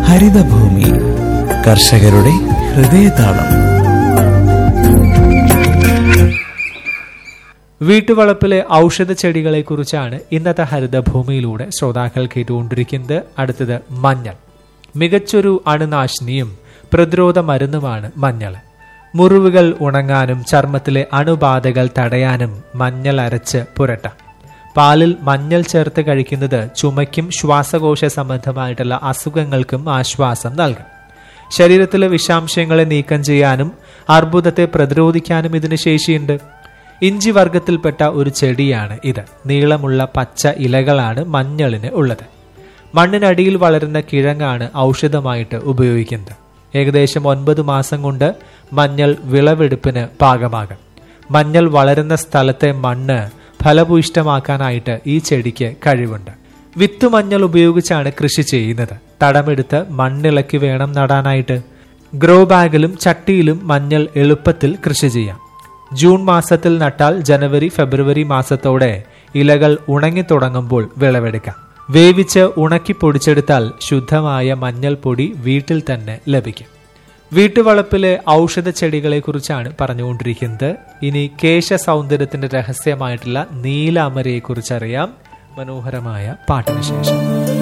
ഹരിതഭൂമി കർഷകരുടെ ഹൃദയതാളം വീട്ടുവളപ്പിലെ ഔഷധ ചെടികളെ കുറിച്ചാണ് ഇന്നത്തെ ഹരിതഭൂമിയിലൂടെ ശ്രോതാക്കൾ കേട്ടുകൊണ്ടിരിക്കുന്നത് അടുത്തത് മഞ്ഞൾ മികച്ചൊരു അണുനാശിനിയും പ്രതിരോധ മരുന്നുമാണ് മഞ്ഞൾ മുറിവുകൾ ഉണങ്ങാനും ചർമ്മത്തിലെ അണുബാധകൾ തടയാനും മഞ്ഞൾ അരച്ച് പുരട്ടാം പാലിൽ മഞ്ഞൾ ചേർത്ത് കഴിക്കുന്നത് ചുമയ്ക്കും ശ്വാസകോശ സംബന്ധമായിട്ടുള്ള അസുഖങ്ങൾക്കും ആശ്വാസം നൽകും ശരീരത്തിലെ വിഷാംശങ്ങളെ നീക്കം ചെയ്യാനും അർബുദത്തെ പ്രതിരോധിക്കാനും ഇതിന് ശേഷിയുണ്ട് ഇഞ്ചി വർഗത്തിൽപ്പെട്ട ഒരു ചെടിയാണ് ഇത് നീളമുള്ള പച്ച ഇലകളാണ് മഞ്ഞളിന് ഉള്ളത് മണ്ണിനടിയിൽ വളരുന്ന കിഴങ്ങാണ് ഔഷധമായിട്ട് ഉപയോഗിക്കുന്നത് ഏകദേശം ഒൻപത് മാസം കൊണ്ട് മഞ്ഞൾ വിളവെടുപ്പിന് പാകമാകും മഞ്ഞൾ വളരുന്ന സ്ഥലത്തെ മണ്ണ് ഫലഭൂയിഷ്ടമാക്കാനായിട്ട് ഈ ചെടിക്ക് കഴിവുണ്ട് വിത്ത് മഞ്ഞൾ ഉപയോഗിച്ചാണ് കൃഷി ചെയ്യുന്നത് തടമെടുത്ത് മണ്ണിളക്കി വേണം നടാനായിട്ട് ഗ്രോ ബാഗിലും ചട്ടിയിലും മഞ്ഞൾ എളുപ്പത്തിൽ കൃഷി ചെയ്യാം ജൂൺ മാസത്തിൽ നട്ടാൽ ജനുവരി ഫെബ്രുവരി മാസത്തോടെ ഇലകൾ ഉണങ്ങിത്തുടങ്ങുമ്പോൾ വിളവെടുക്കാം വേവിച്ച് ഉണക്കി പൊടിച്ചെടുത്താൽ ശുദ്ധമായ മഞ്ഞൾപ്പൊടി വീട്ടിൽ തന്നെ ലഭിക്കും വീട്ടുവളപ്പിലെ ഔഷധ ചെടികളെ കുറിച്ചാണ് പറഞ്ഞുകൊണ്ടിരിക്കുന്നത് ഇനി കേശ സൗന്ദര്യത്തിന്റെ രഹസ്യമായിട്ടുള്ള നീലാമരയെ കുറിച്ചറിയാം മനോഹരമായ പാട്ടിന് ശേഷം